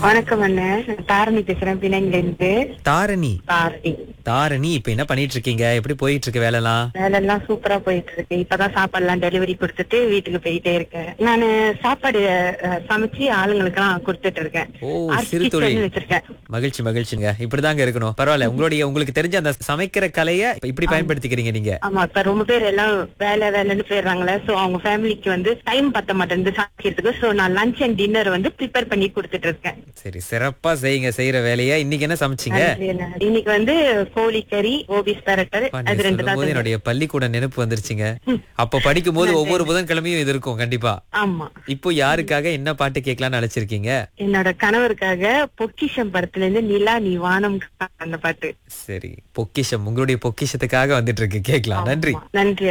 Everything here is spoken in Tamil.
வணக்கம் அண்ணன் நான் தாரணி பேசுறேன் பிணைங்க இருந்து தாரணி தாரணி தாரணி இப்ப என்ன பண்ணிட்டு இருக்கீங்க எப்படி போயிட்டு இருக்கு வேலைலாம் வேலை எல்லாம் சூப்பரா போயிட்டு இருக்கு இப்பதான் சாப்பாடுலாம் டெலிவரி கொடுத்துட்டு வீட்டுக்கு போயிட்டே இருக்கேன் நானு சாப்பாடு அஹ், சமைச்சு ஆளுங்களுக்கு எல்லாம் கொடுத்துட்டு இருக்கேன் ஓ ஆர்ட் சிறு தொழில் கிச்சன் வச்சிருக்கேன் மகிழ்ச்சி மகிழ்ச்சிங்க இப்படிதாங்க இருக்கணும் பரவாயில்ல உங்களுடைய உங்களுக்கு தெரிஞ்ச அந்த சமைக்கிற கலைய இப்படி பயன்படுத்திக்கிறீங்க நீங்க ஆமா இப்ப ரொம்ப பேர் எல்லாம் வேலை வேலைன்னு போயிடுறாங்களே சோ அவங்க ஃபேமிலிக்கு வந்து டைம் பத்த மாட்டேங்குது சமைக்கிறதுக்கு சோ நான் லஞ்ச் அண்ட் டின்னர் வந்து ப்ரிப்பேர் பண்ணி கொடுத்துட்டு இருக்கேன் சரி சிறப்பா செய்யுங்க செய்யற வேலைய இன்னைக்கு என்ன சமைச்சீங்க நன்றி அண்ணா. இன்னைக்கு வந்து கோழிக்கறி கோபிஸ் பரட்டல் அப்பா, நீ அது ரெண்டு சொல்லும் தான் போது செஞ்சேன். என்னுடைய பள்ளிக்கூட நினைப்பு வந்துருச்சுங்க அப்ப படிக்கும் போது ஒவ்வொரு புதன்கிழமையும் இது இருக்கும் கண்டிப்பா ஆமா இப்போ யாருக்காக என்ன பாட்டு கேட்கலாம்னு அழைச்சிருக்கீங்க என்னோட கணவருக்காக பொக்கிஷம் படத்துல இருந்து நிலா நீ வானம் அந்த பாட்டு சரி பொக்கிஷம் உங்களுடைய பொக்கிஷத்துக்காக வந்துட்டு இருக்கு கேட்கலாம் நன்றி ஆமா. நன்றி